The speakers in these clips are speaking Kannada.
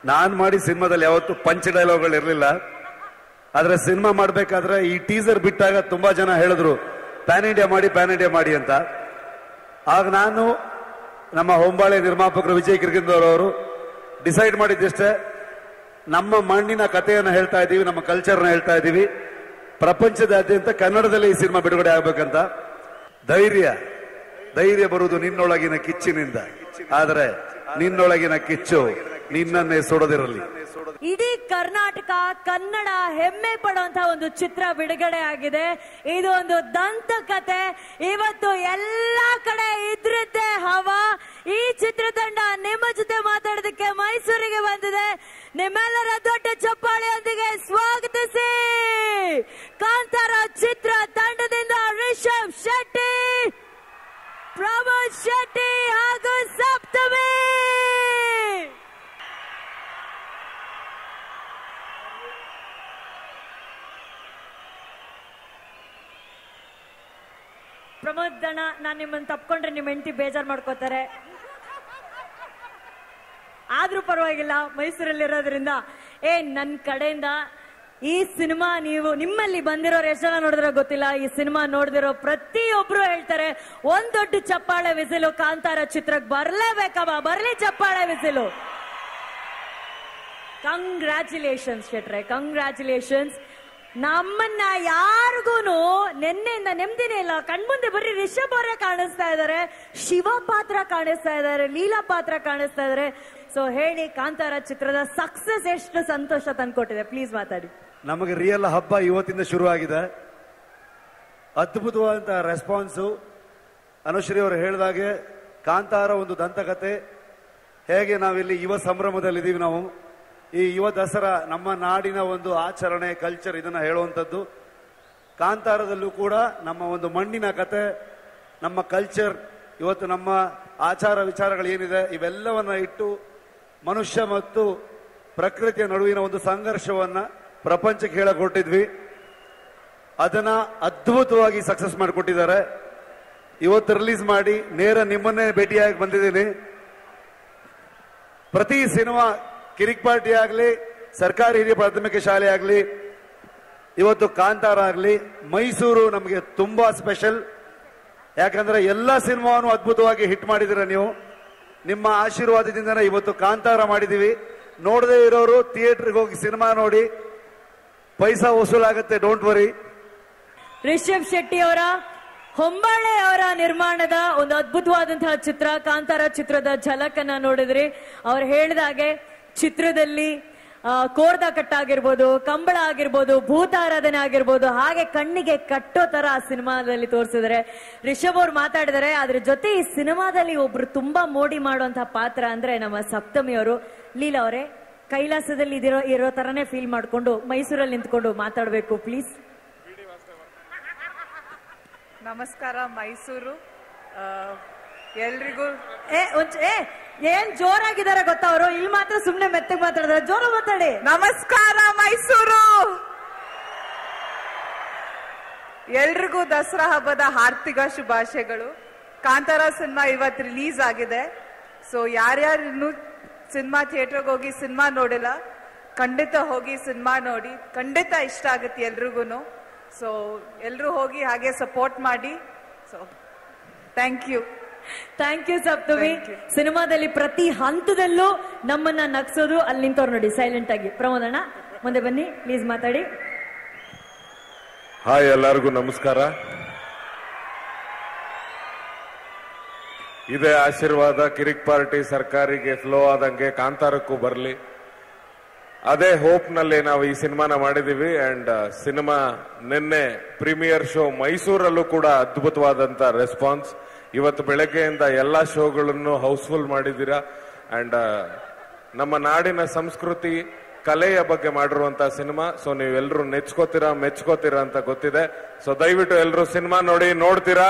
ನಾನ್ ಮಾಡಿ ಸಿನಿಮಾದಲ್ಲಿ ಯಾವತ್ತು ಪಂಚ್ ಡೈಲಾಗ್ಗಳು ಇರಲಿಲ್ಲ ಆದ್ರೆ ಸಿನಿಮಾ ಮಾಡ್ಬೇಕಾದ್ರೆ ಈ ಟೀಸರ್ ಬಿಟ್ಟಾಗ ತುಂಬಾ ಜನ ಹೇಳಿದ್ರು ಪ್ಯಾನ್ ಇಂಡಿಯಾ ಮಾಡಿ ಪ್ಯಾನ್ ಇಂಡಿಯಾ ಮಾಡಿ ಅಂತ ಆಗ ನಾನು ನಮ್ಮ ಹೊಂಬಾಳೆ ನಿರ್ಮಾಪಕರು ವಿಜಯ್ ಕಿರ್ಗಿಂದವ್ರು ಅವರು ಡಿಸೈಡ್ ಮಾಡಿದ್ದಷ್ಟೇ ನಮ್ಮ ಮಣ್ಣಿನ ಕಥೆಯನ್ನು ಹೇಳ್ತಾ ಇದ್ದೀವಿ ನಮ್ಮ ಕಲ್ಚರ್ನ ಹೇಳ್ತಾ ಇದ್ದೀವಿ ಪ್ರಪಂಚದಾದ್ಯಂತ ಕನ್ನಡದಲ್ಲಿ ಈ ಸಿನಿಮಾ ಬಿಡುಗಡೆ ಆಗ್ಬೇಕಂತ ಧೈರ್ಯ ಧೈರ್ಯ ಬರುವುದು ನಿನ್ನೊಳಗಿನ ಕಿಚ್ಚಿನಿಂದ ಆದರೆ ನಿನ್ನೊಳಗಿನ ಕಿಚ್ಚು ನಿನ್ನನ್ನೇ ಸುಡದಿರಲಿ ಇಡೀ ಕರ್ನಾಟಕ ಕನ್ನಡ ಹೆಮ್ಮೆ ಪಡುವಂತಹ ಒಂದು ಚಿತ್ರ ಬಿಡುಗಡೆ ಆಗಿದೆ ಇದು ಒಂದು ದಂತಕತೆ ಇವತ್ತು ಎಲ್ಲಾ ಕಡೆ ಇದ್ರದ್ದೇ ಹವ ಈ ಚಿತ್ರತಂಡ ನಿಮ್ಮ ಜೊತೆ ಮಾತಾಡೋದಕ್ಕೆ ಮೈಸೂರಿಗೆ ಬಂದಿದೆ ನಿಮ್ಮೆಲ್ಲರ ದೊಡ್ಡ ಚಪ್ಪಾಳೆಯೊಂದಿಗೆ ಸ್ವಾಗತಿಸಿ ಕಾಂತಾರ ಚಿತ್ರ ತಂಡದಿಂದ ರಿಷಬ್ ಶೆಟ್ಟಿ ಪ್ರಮೋದ್ ಶೆಟ್ಟಿ ಹಾಗೂ ಸಪ್ತಮಿ ಪ್ರಮೋದ್ ಅಣ್ಣ ನಾನ್ ನಿಮ್ಮನ್ನ ತಪ್ಕೊಂಡ್ರೆ ನಿಮ್ಮ ಹೆಂಡತಿ ಬೇಜಾರ್ ಮಾಡ್ಕೋತಾರೆ ಆದ್ರೂ ಪರವಾಗಿಲ್ಲ ಮೈಸೂರಲ್ಲಿರೋದ್ರಿಂದ ಏ ನನ್ ಕಡೆಯಿಂದ ಈ ಸಿನಿಮಾ ನೀವು ನಿಮ್ಮಲ್ಲಿ ಬಂದಿರೋರು ಎಷ್ಟು ಜನ ನೋಡಿದ್ರೆ ಗೊತ್ತಿಲ್ಲ ಈ ಸಿನಿಮಾ ನೋಡಿದಿರೋ ಪ್ರತಿಯೊಬ್ರು ಹೇಳ್ತಾರೆ ಒಂದ್ ದೊಡ್ಡ ಚಪ್ಪಾಳೆ ವಿಸಿಲು ಕಾಂತಾರ ಚಿತ್ರಕ್ಕೆ ಬರ್ಲೇಬೇಕಮ್ಮ ಬರ್ಲಿ ಚಪ್ಪಾಳೆ ವಿಸಿಲು ಕಂಗ್ರ್ಯಾಚುಲೇಷನ್ಸ್ ಶೆಟ್ರೆ ಕಂಗ್ರ್ಯಾಚುಲೇಷನ್ಸ್ ನಮ್ಮನ್ನ ಯಾರಿಗೂನು ನಿನ್ನೆಯಿಂದ ನೆಮ್ಮದಿನೇ ಇಲ್ಲ ಕಣ್ಮುಂದೆ ಬರೀ ರಿಷಬ್ ಅವರೇ ಕಾಣಿಸ್ತಾ ಇದಾರೆ ಶಿವ ಪಾತ್ರ ಕಾಣಿಸ್ತಾ ಇದಾರೆ ಲೀಲಾ ಪಾತ್ರ ಕಾಣಿಸ್ತಾ ಇದಾರೆ ಸೊ ಹೇಳಿ ಕಾಂತಾರ ಚಿತ್ರದ ಸಕ್ಸಸ್ ಎಷ್ಟು ಸಂತೋಷ ತಂದ್ಕೊಟ್ಟಿದೆ ಪ್ಲೀಸ್ ಮಾತಾಡಿ ನಮಗೆ ರಿಯಲ್ ಹಬ್ಬ ಇವತ್ತಿಂದ ಶುರು ಆಗಿದೆ ಅದ್ಭುತವಾದಂತಹ ರೆಸ್ಪಾನ್ಸು ಅನುಶ್ರೀ ಅವರು ಹೇಳಿದಾಗೆ ಕಾಂತಾರ ಒಂದು ದಂತಕತೆ ಹೇಗೆ ನಾವಿಲ್ಲಿ ಯುವ ಸಂಭ್ರಮದಲ್ಲಿದ್ದೀವಿ ನಾವು ಈ ಯುವ ದಸರಾ ನಮ್ಮ ನಾಡಿನ ಒಂದು ಆಚರಣೆ ಕಲ್ಚರ್ ಇದನ್ನ ಹೇಳುವಂಥದ್ದು ಕಾಂತಾರದಲ್ಲೂ ಕೂಡ ನಮ್ಮ ಒಂದು ಮಣ್ಣಿನ ಕತೆ ನಮ್ಮ ಕಲ್ಚರ್ ಇವತ್ತು ನಮ್ಮ ಆಚಾರ ವಿಚಾರಗಳು ಏನಿದೆ ಇವೆಲ್ಲವನ್ನ ಇಟ್ಟು ಮನುಷ್ಯ ಮತ್ತು ಪ್ರಕೃತಿಯ ನಡುವಿನ ಒಂದು ಸಂಘರ್ಷವನ್ನ ಪ್ರಪಂಚಕ್ಕೆ ಹೇಳಕೊಟ್ಟಿದ್ವಿ ಅದನ್ನ ಅದ್ಭುತವಾಗಿ ಸಕ್ಸಸ್ ಮಾಡಿಕೊಟ್ಟಿದ್ದಾರೆ ಇವತ್ತು ರಿಲೀಸ್ ಮಾಡಿ ನೇರ ನಿಮ್ಮನ್ನೇ ಭೇಟಿಯಾಗಿ ಬಂದಿದ್ದೀನಿ ಪ್ರತಿ ಸಿನಿಮಾ ಕಿರಿಕ್ ಪಾರ್ಟಿ ಆಗಲಿ ಸರ್ಕಾರಿ ಹಿರಿಯ ಪ್ರಾಥಮಿಕ ಶಾಲೆ ಆಗಲಿ ಇವತ್ತು ಕಾಂತಾರ ಆಗಲಿ ಮೈಸೂರು ನಮಗೆ ತುಂಬಾ ಸ್ಪೆಷಲ್ ಯಾಕಂದ್ರೆ ಎಲ್ಲ ಸಿನಿಮಾವನ್ನು ಅದ್ಭುತವಾಗಿ ಹಿಟ್ ಮಾಡಿದಿರ ನೀವು ನಿಮ್ಮ ಆಶೀರ್ವಾದದಿಂದನೇ ಇವತ್ತು ಕಾಂತಾರ ಮಾಡಿದೀವಿ ನೋಡದೇ ಇರೋರು ಥಿಯೇಟರ್ಗೆ ಹೋಗಿ ಸಿನಿಮಾ ನೋಡಿ ಪೈಸಾ ವಸೂಲಾಗುತ್ತೆ ಡೋಂಟ್ ವರಿ ರಿಷಬ್ ಶೆಟ್ಟಿ ಅವರ ಹೊಂಬಾಳೆ ಅವರ ನಿರ್ಮಾಣದ ಒಂದು ಅದ್ಭುತವಾದಂತಹ ಚಿತ್ರ ಕಾಂತಾರ ಚಿತ್ರದ ಝಲಕನ್ನ ನೋಡಿದ್ರಿ ಅವ್ರು ಹೇಳಿದಾಗೆ ಚಿತ್ರದಲ್ಲಿ ಆ, ಕೋರ್ದ ಕಟ್ಟಾಗಿರ್ಬೋದು ಕಂಬಳ ಆಗಿರ್ಬೋದು ಭೂತಾರಾಧನೆ ಆಗಿರ್ಬೋದು ಹಾಗೆ ಕಣ್ಣಿಗೆ ಕಟ್ಟೋ ತರ ಆ ಸಿನಿಮಾದಲ್ಲಿ ತೋರಿಸಿದರೆ ರಿಷಬ್ ಅವ್ರು ಮಾತಾಡಿದರೆ ಅದ್ರ ಜೊತೆ ಈ ಸಿನಿಮಾದಲ್ಲಿ ಒಬ್ರು ತುಂಬಾ ಮೋಡಿ ಮಾಡುವಂತಹ ಪಾತ್ರ ಅಂದ್ರೆ ನಮ್ಮ ಸಪ್ತಮಿ ಅವರು ಲೀಲಾ ಅವರೇ ಕೈಲಾಸದಲ್ಲಿ ಇದಿರೋ ಇರೋ ತರನೇ ಫೀಲ್ ಮಾಡ್ಕೊಂಡು ಮೈಸೂರಲ್ಲಿ ನಿಂತ್ಕೊಂಡು ಮಾತಾಡಬೇಕು ಪ್ಲೀಸ್ ನಮಸ್ಕಾರ ಮೈಸೂರು ಆ, ಎಲ್ರಿಗೂ ಏ ಒಂಚ ಏ ಏನ್ ಜೋರಾಗಿದ್ದಾರೆ ಗೊತ್ತಾ ಅವರು ಇಲ್ಲಿ ಮಾತ್ರ ಸುಮ್ನೆ ಮೆತ್ತಗೆ ಮಾತಾಡಿದ್ರೆ ಜೋರ ಮಾತಾಡಿ ನಮಸ್ಕಾರ ಮೈಸೂರು ಎಲ್ರಿಗೂ ದಸರಾ ಹಬ್ಬದ ಹಾರ್ದಿಕ ಶುಭಾಶಯಗಳು ಕಾಂತಾರ ಸಿನಿಮಾ ಇವತ್ತು ರಿಲೀಸ್ ಆಗಿದೆ ಸೊ ಯಾರ್ಯಾರು ಇನ್ನೂ ಸಿನಿಮಾ ಥಿಯೇಟರ್ಗೆ ಹೋಗಿ ಸಿನಿಮಾ ನೋಡಿಲ್ಲ ಖಂಡಿತ ಹೋಗಿ ಸಿನಿಮಾ ನೋಡಿ ಖಂಡಿತ ಇಷ್ಟ ಆಗುತ್ತೆ ಎಲ್ರಿಗೂ ಸೊ ಎಲ್ರು ಹೋಗಿ ಹಾಗೆ ಸಪೋರ್ಟ್ ಮಾಡಿ so thank you thank you Saptami Thank you. ಸಿನಿಮಾದಲ್ಲಿ ಪ್ರತಿ ಹಂತದಲ್ಲೂ ನಮ್ಮನ್ನ ನಗ್ಸೋದು ಅಲ್ಲಿ ನಿಂತವ್ರು ನೋಡಿ ಸೈಲೆಂಟ್ ಆಗಿ ಪ್ರಮೋದಣ್ಣ ಮುಂದೆ ಬನ್ನಿ ಪ್ಲೀಸ್ ಮಾತಾಡಿ ಹಾಯ್ ಎಲ್ಲರಿಗೂ ನಮಸ್ಕಾರ ಇದೇ ಆಶೀರ್ವಾದ ಕಿರಿಕ್ ಪಾರ್ಟಿ ಸರ್ಕಾರಿಗೆ ಫ್ಲೋ ಆದಂಗೆ ಕಾಂತಾರಕ್ಕೂ ಬರಲಿ ಅದೇ ಹೋಪ್ ನಲ್ಲಿ ನಾವು ಈ ಸಿನಿಮಾನ ಮಾಡಿದೀವಿ ಅಂಡ್ ಸಿನಿಮಾ ನಿನ್ನೆ ಪ್ರೀಮಿಯರ್ ಶೋ ಮೈಸೂರಲ್ಲೂ ಕೂಡ ಅದ್ಭುತವಾದಂತ ರೆಸ್ಪಾನ್ಸ್ ಇವತ್ತು ಬೆಳಗ್ಗೆಯಿಂದ ಎಲ್ಲಾ ಶೋಗಳನ್ನು ಹೌಸ್ಫುಲ್ ಮಾಡಿದ್ದೀರಾ ಅಂಡ್ ನಮ್ಮ ನಾಡಿನ ಸಂಸ್ಕೃತಿ ಕಲೆಯ ಬಗ್ಗೆ ಮಾಡಿರುವಂತ ಸಿನಿಮಾ ಸೊ ನೀವೆಲ್ಲರೂ ನೆಚ್ಕೋತೀರಾ ಮೆಚ್ಕೋತೀರಾ ಅಂತ ಗೊತ್ತಿದೆ ಸೊ ದಯವಿಟ್ಟು ಎಲ್ಲರೂ ಸಿನಿಮಾ ನೋಡಿ ನೋಡ್ತೀರಾ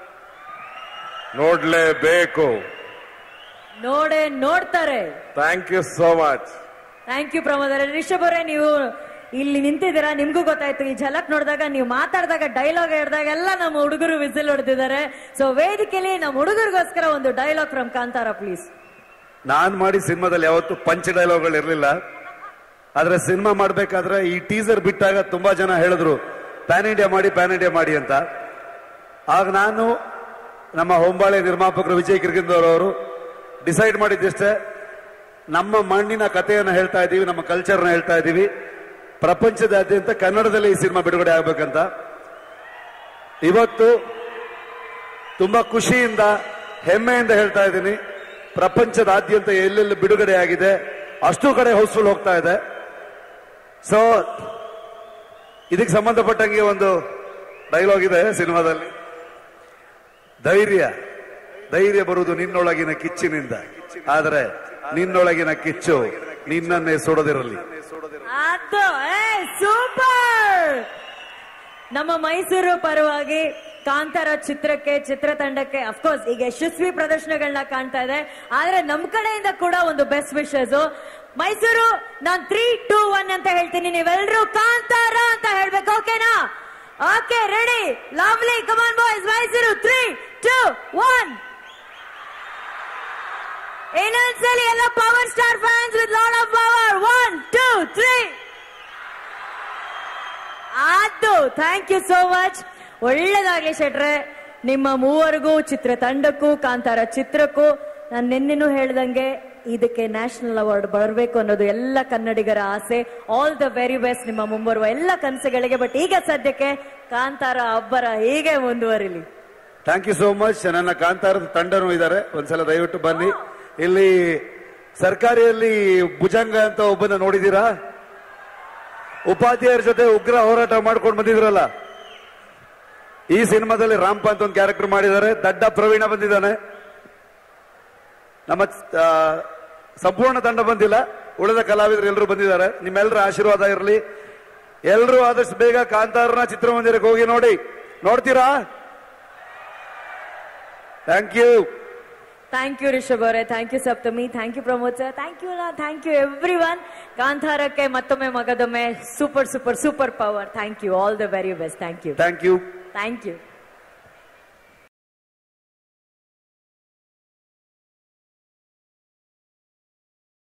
ನೋಡ್ಲೇಬೇಕು ನೋಡೇ ನೋಡ್ತಾರೆ thank you so much thank you ಪ್ರಮೋದರ ರಿಷಬ್ ಅವರೇ ನೀವು ಇಲ್ಲಿ ನಿಂತಿದ್ದೀರಾ ನಿಮ್ಗೂ ಗೊತ್ತಾಯ್ತು ಈ ಝಲಕ್ ನೋಡಿದಾಗ ನೀವು ಮಾತಾಡಿದಾಗ ಡೈಲಾಗ್ ಹೇಳಿದಾಗ ಎಲ್ಲ ನಮ್ಮ ಹುಡುಗರು ವಿಸಿಲ್ ಹೊಡೆದಿದ್ದಾರೆ ಸೊ ವೇದಿಕೆಯಲ್ಲಿ ನಮ್ಮ ಹುಡುಗರಿಗೋಸ್ಕರ ಒಂದು ಡೈಲಾಗ್ ಫ್ರಮ್ ಕಾಂತಾರ ಪ್ಲೀಸ್ ನಾನ್ ಮಾಡಿ ಸಿನಿಮಾದಲ್ಲಿ ಯಾವತ್ತು ಪಂಚ್ ಡೈಲಾಗ್ಗಳು ಇರಲಿಲ್ಲ ಆದ್ರೆ ಸಿನಿಮಾ ಮಾಡ್ಬೇಕಾದ್ರೆ ಈ ಟೀಸರ್ ಬಿಟ್ಟಾಗ ತುಂಬಾ ಜನ ಹೇಳಿದ್ರು ಪ್ಯಾನ್ ಇಂಡಿಯಾ ಮಾಡಿ ಪ್ಯಾನ್ ಇಂಡಿಯಾ ಮಾಡಿ ಅಂತ ಆಗ ನಾನು ನಮ್ಮ ಹೊಂಬಾಳೆ ನಿರ್ಮಾಪಕರು ವಿಜಯ್ ಕಿರ್ಗಿಂದವ್ರು ಅವರು ಡಿಸೈಡ್ ಮಾಡಿದ್ದಷ್ಟೇ ನಮ್ಮ ಮಣ್ಣಿನ ಕಥೆಯನ್ನು ಹೇಳ್ತಾ ಇದ್ದೀವಿ ನಮ್ಮ ಕಲ್ಚರ್ನ ಹೇಳ್ತಾ ಇದ್ದೀವಿ ಪ್ರಪಂಚದಾದ್ಯಂತ ಕನ್ನಡದಲ್ಲಿ ಈ ಸಿನಿಮಾ ಬಿಡುಗಡೆ ಆಗ್ಬೇಕಂತ ಇವತ್ತು ತುಂಬಾ ಖುಷಿಯಿಂದ ಹೆಮ್ಮೆಯಿಂದ ಹೇಳ್ತಾ ಇದ್ದೀನಿ ಪ್ರಪಂಚದಾದ್ಯಂತ ಎಲ್ಲೆಲ್ಲಿ ಬಿಡುಗಡೆ ಆಗಿದೆ ಅಷ್ಟು ಕಡೆ ಹೌಸ್ಫುಲ್ ಹೋಗ್ತಾ ಇದೆ ಸೊ ಇದಕ್ಕೆ ಸಂಬಂಧಪಟ್ಟಂಗೆ ಒಂದು ಡೈಲಾಗ್ ಇದೆ ಸಿನಿಮಾದಲ್ಲಿ ಧೈರ್ಯ ಧೈರ್ಯ ಬರುವುದು ನಿನ್ನೊಳಗಿನ ಕಿಚ್ಚಿನಿಂದ ಆದರೆ ನಿನ್ನೊಳಗಿನ ಕಿಚ್ಚು ನಿನ್ನನ್ನೇ ಸುಡದಿರಲಿ ಅದು ಏ ಸೂಪರ್ ನಮ್ಮ ಮೈಸೂರು ಪರವಾಗಿ ಕಾಂತಾರ ಚಿತ್ರಕ್ಕೆ ಚಿತ್ರತಂಡಕ್ಕೆ ಅಫ್ಕೋರ್ಸ್ ಈಗ ಯಶಸ್ವಿ ಪ್ರದರ್ಶನಗಳನ್ನ ಕಾಣ್ತಾ ಇದೆ ಆದ್ರೆ ನಮ್ ಕಡೆಯಿಂದ ಕೂಡ ಒಂದು ಬೆಸ್ಟ್ ವಿಶಸ್ ಮೈಸೂರು ನಾನ್ ತ್ರೀ ಟೂ ಒನ್ ಅಂತ ಹೇಳ್ತೀನಿ ನೀವೆಲ್ಲರೂ ಕಾಂತಾರ ಅಂತ ಹೇಳ್ಬೇಕು ಓಕೆನಾ okay ready lovely come on boys Mysuru three two one ಇನ್ನೊಂದ್ಸಲಿ ಎಲ್ಲ power star fans with load of power one two three ಅದು ಥ್ಯಾಂಕ್ ಯು ಸೋ ಮಚ್ ಒಳ್ಳೇದಾಗ್ಲಿ ಶೆಟ್ರೆ ನಿಮ್ಮ ಮೂವರಿಗೂ ಚಿತ್ರತಂಡಕ್ಕೂ ಕಾಂತಾರ ಚಿತ್ರಕ್ಕೂ ನಾನು ನಿನ್ನೆನೂ ಹೇಳ್ದಂಗೆ ಇದಕ್ಕೆ ನ್ಯಾಷನಲ್ ಅವಾರ್ಡ್ ಬರಬೇಕು ಅನ್ನೋದು ಎಲ್ಲ ಕನ್ನಡಿಗರ ಆಸೆ ಆಲ್ ದ ವೆರಿ ಬೆಸ್ಟ್ ನಿಮ್ಮ ಮುಂಬರುವ ಎಲ್ಲ ಕನಸುಗಳಿಗೆ ಬಟ್ ಈಗ ಸದ್ಯಕ್ಕೆ ಕಾಂತಾರ ಅಬ್ಬರ ಹೀಗೆ ಮುಂದುವರಿಲಿ ಥ್ಯಾಂಕ್ ಯು ಸೋ ಮಚ್ ನನ್ನ ಕಾಂತಾರದ ತಂಡನೂ ಇದ್ದಾರೆ ಒಂದ್ಸಲ ದಯವಿಟ್ಟು ಬನ್ನಿ ಇಲ್ಲಿ ಸರ್ಕಾರಿಯಲ್ಲಿ ಭುಜಂಗ ಅಂತ ಒಬ್ಬನ ನೋಡಿದೀರಾ ಉಪಾಧ್ಯಾಯರ ಜೊತೆ ಉಗ್ರ ಹೋರಾಟ ಮಾಡ್ಕೊಂಡು ಬಂದಿದ್ರಲ್ಲ ಈ ಸಿನಿಮಾದಲ್ಲಿ ರಾಂಪ ಅಂತ ಒಂದು ಕ್ಯಾರೆಕ್ಟರ್ ಮಾಡಿದ್ದಾರೆ ದಡ್ಡ ಪ್ರವೀಣ ಬಂದಿದ್ದಾನೆ ನಮ್ಮ ಆ, ಸಂಪೂರ್ಣ ತಂಡ ಬಂದಿಲ್ಲ ಉಳಿದ ಕಲಾವಿದರು ಎಲ್ಲರೂ ಬಂದಿದ್ದಾರೆ ನಿಮ್ಮೆಲ್ಲರ ಆಶೀರ್ವಾದ ಇರಲಿ ಎಲ್ಲರೂ ಆದಷ್ಟು ಬೇಗ ಕಾಂತಾರನ ಚಿತ್ರಮಂದಿರಕ್ಕೆ ಹೋಗಿ ನೋಡಿ ನೋಡ್ತೀರಾ thank you thank you Rishab ಅವರೇ thank you Saptami thank you Pramod sir thank you thank you everyone ಕಾಂತಾರಕ್ಕೆ ಮತ್ತೊಮ್ಮೆ ಮಗದೊಮ್ಮೆ super super super power thank you all the very best thank you thank you thank you